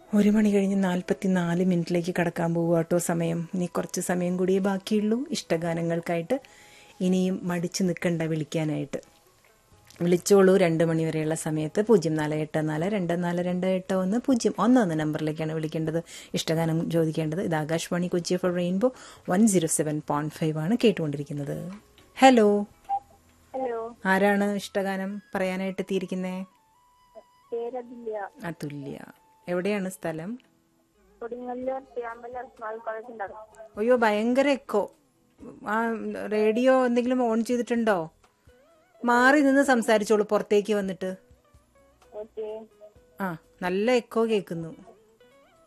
ഒരു മണി കഴിഞ്ഞ് നാൽപ്പത്തി നാല് മിനിറ്റിലേക്ക് കടക്കാൻ പോവുക കേട്ടോ സമയം ഇനി കുറച്ച് സമയം കൂടിയേ ബാക്കിയുള്ളൂ ഇഷ്ടഗാനങ്ങൾക്കായിട്ട് ഇനിയും മടിച്ചു നിൽക്കണ്ട വിളിക്കാനായിട്ട് വിളിച്ചോളൂ രണ്ട് മണി വരെയുള്ള സമയത്ത് പൂജ്യം നാല് എട്ട് നാല് രണ്ട് നാല് രണ്ട് എട്ട് ഒന്ന് പൂജ്യം ഒന്ന് ഒന്ന് നമ്പറിലേക്കാണ് വിളിക്കേണ്ടത് ഇഷ്ടഗാനം ചോദിക്കേണ്ടത് ഇത് Akashvani Kochi for Rainbow one zero seven point five ആണ് കേട്ടുകൊണ്ടിരിക്കുന്നത് ഹലോ ഹലോ ആരാണ് ഇഷ്ടഗാനം പറയാനായിട്ട് എത്തിയിരിക്കുന്നേ പേരതില്ല അതുല്യ എവിടെയാണ് സ്ഥലം കൊടുങ്ങല്ലൂർ തിരുവമ്പലൂർ സ്മാൾ കോളേജ് ഉണ്ടാകും അയ്യോ ഭയങ്കര എക്കോ ആ റേഡിയോ എന്തെങ്കിലും ഓൺ ചെയ്തിട്ടുണ്ടോ മാറി നിന്ന് സംസാരിച്ചോളൂ പുറത്തേക്ക് വന്നിട്ട് ഓക്കെ ആ നല്ല എക്കോ കേൾക്കുന്നു